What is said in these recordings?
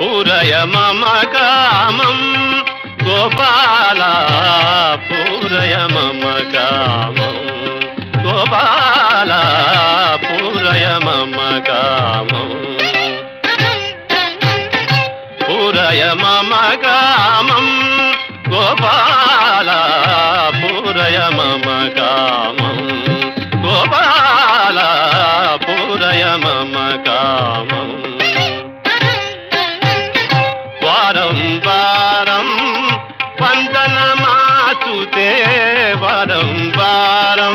పూరయ మమ కామం గోపాల పూరయ మమ కామం గోపాల పూరయ మమ కామం పూరయ మమ కామం గోపాల పూరయ మమ కామం గోపాల పూరయ మమ కామం వారం వారం వందనమాస్తుతే వరం వారం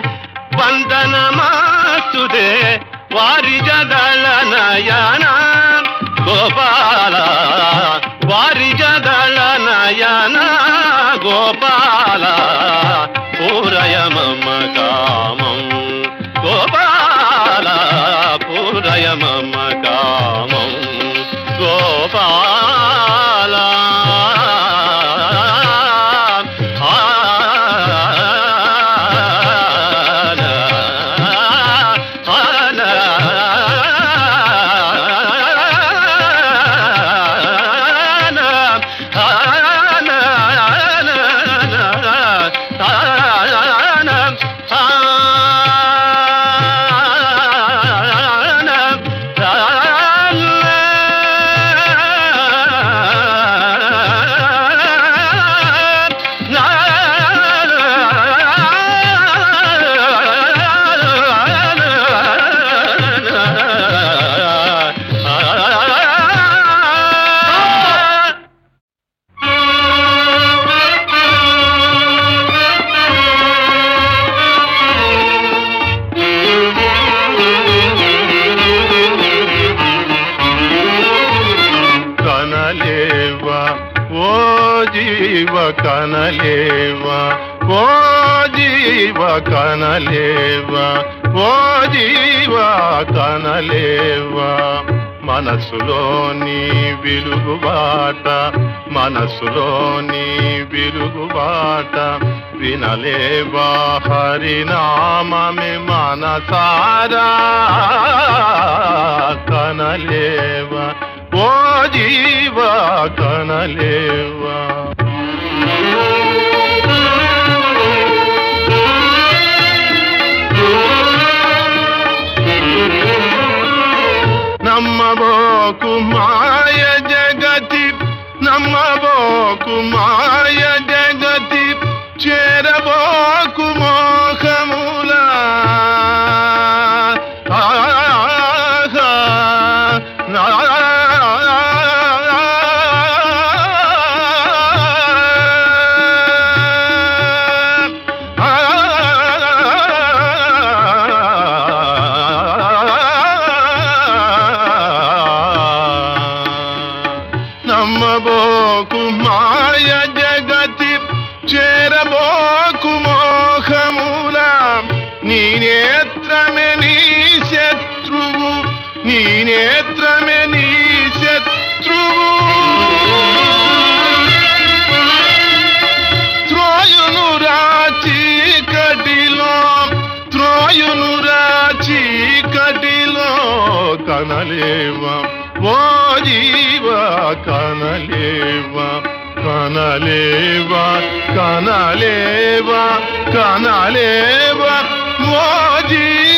వందనమాస్తుతే వారి జదల నయన గోపాల వారి జదల నయన గోపాల పూరయ మమ కామం గోపాల పూరయ మమ కామం గోపాల కనలేవా ఓ జీవ కనలేవా ఓ జీవ కనలేవా ఓ జీవ కనలేవా మనసులోని వెలుగుబాట మనసులోని వెలుగుబాట వినలేవా హరినామమే మనసారా కనలేవా ఓ జీవ కనలేవా నమ్మబోకు మాయ జగతి నమ్మబోకు మాయ జగతి చేరబోకు మోహములా ఆహా, నమ్మబోకు మాయ జగతి చేరబోకు మోహముల నీ నేత్రమే నీ శత్రువు నీ నేత్రమే నీ శత్రువు త్రోయును రాచి కటిలో త్రోయును రాచి కటిలో కనలేవా ఓ జీవ కనలేవా కనలేవా కనలేవా కనలేవా ఓ జీవ